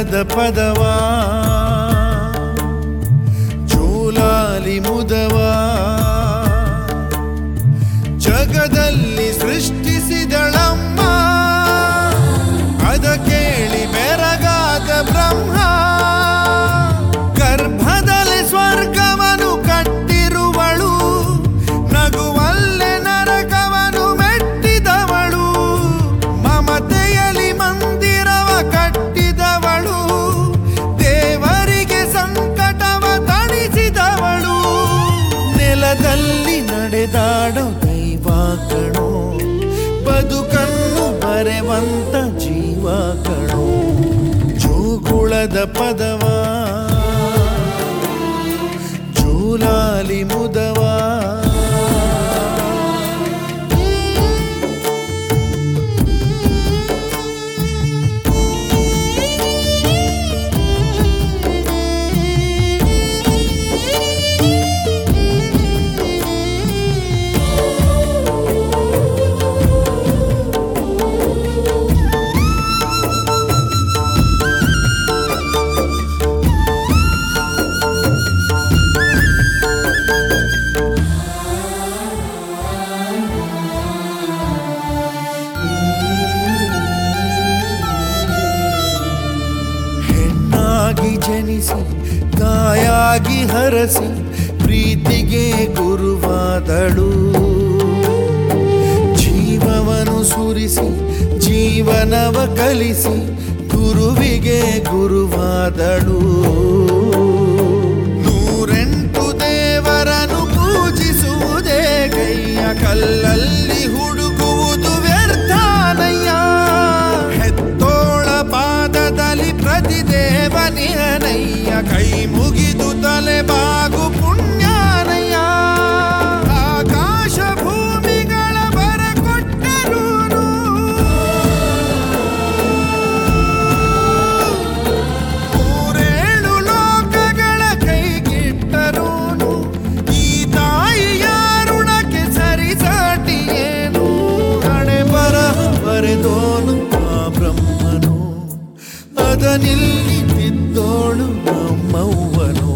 ಜೋಗುಳದ ಪದವಾ ಜೋಲಾಲಿ ಮುದವಾ ಜಗದಲ್ಲಿ ಸೃಷ್ಟಿಸಿದಳಮ್ಮ ಅದ ಕೇಳಿ ಬೆರಗಾದ ಬ್ರಹ್ಮ ಗರ್ಭದಲ್ಲಿ ಸ್ವರ್ಗವನು ಕಟ್ಟಿರುವಳು ನಗುವಲ್ಲೆ ನರಕವನು ಮೆಟ್ಟಿದವಳು ಮಮತೆಯಲಿ ಮಂದಿರವ ಕಟ್ಟಿದವಳು ದೇವರಿಗೆ ಸಂಕಟವ ತಣಿಸಿದವಳು ನೆಲದಲ್ಲಿ ನಡೆದಾಡೋ ದೈವ ಕಣೋ ಬದುಕನ್ನು ಬರೆವಂತ ಜೀವ ಕಣೋ ಜೋಗುಳದ ಪದವಾ ಜೋಲಾಲಿ ಮುದವಾ ಹೆಣ್ಣಾಗಿ ಜನಿಸಿ ತಾಯಾಗಿ ಹರಸಿ ಪ್ರೀತಿಗೆ ಗುರುವಾದಳು ಜೀವವನ್ನು ಸುರಿಸಿ ಜೀವನವ ಕಲಿಸಿ ಗುರುವಿಗೆ ಗುರುವಾದಳು ನೂರೆಂಟು ದೇವರನ್ನು ಪೂಜಿಸುವುದೇ ಕೈಯ ಕಲ್ಲಲ್ಲಿ ಹುಡುಕುವುದು ವ್ಯರ್ಥಾನಯ್ಯ ಹೆತ್ತೋಳ ಪಾದದಲ್ಲಿ ಪ್ರತಿದೇವನಿಯನಯ್ಯ ಕೈ ಮುಗಿದು ತಲೆ ಬಾಗು ಪುಣ್ಯಾನಯ್ಯ ಆಕಾಶ ಭೂಮಿಗಳ ಬರ ಕೊಟ್ಟರೂನು ಮೂರೇಳು ಲೋಕಗಳ ಕೈಗಿಟ್ಟರೂನು ಈ ತಾಯಿಯ ಋಣಕ್ಕೆ ಸರಿಸಾಟಿ ಏನು ಹಣೆ ಬರಹ ಬರೆದೋನು ಆ ಬ್ರಹ್ಮನು ಅದನಿಲ್ಲಿ ತಿದ್ದೋಳು ನಮ್ಮವ್ವನು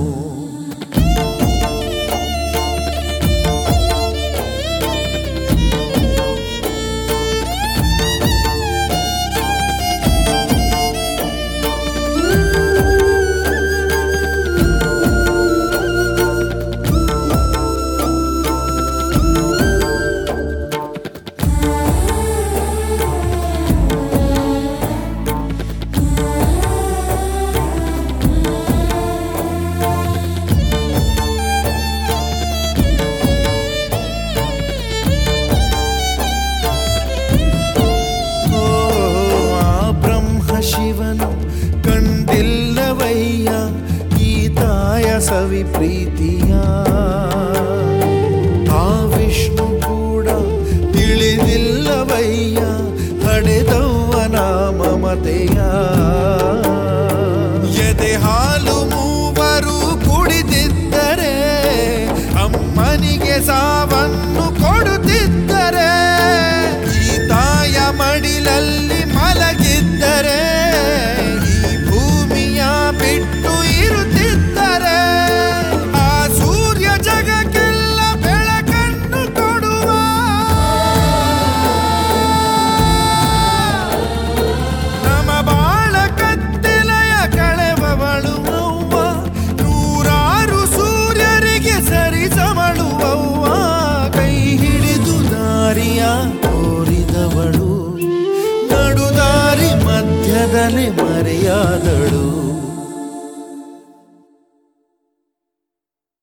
ಓ ಆ ಬ್ರಹ್ಮ ಶಿವನು ಕಂಡಿಲ್ಲವಯ್ಯ ಈ ತಾಯ ಸವಿ ಪ್ರೀತಿಯ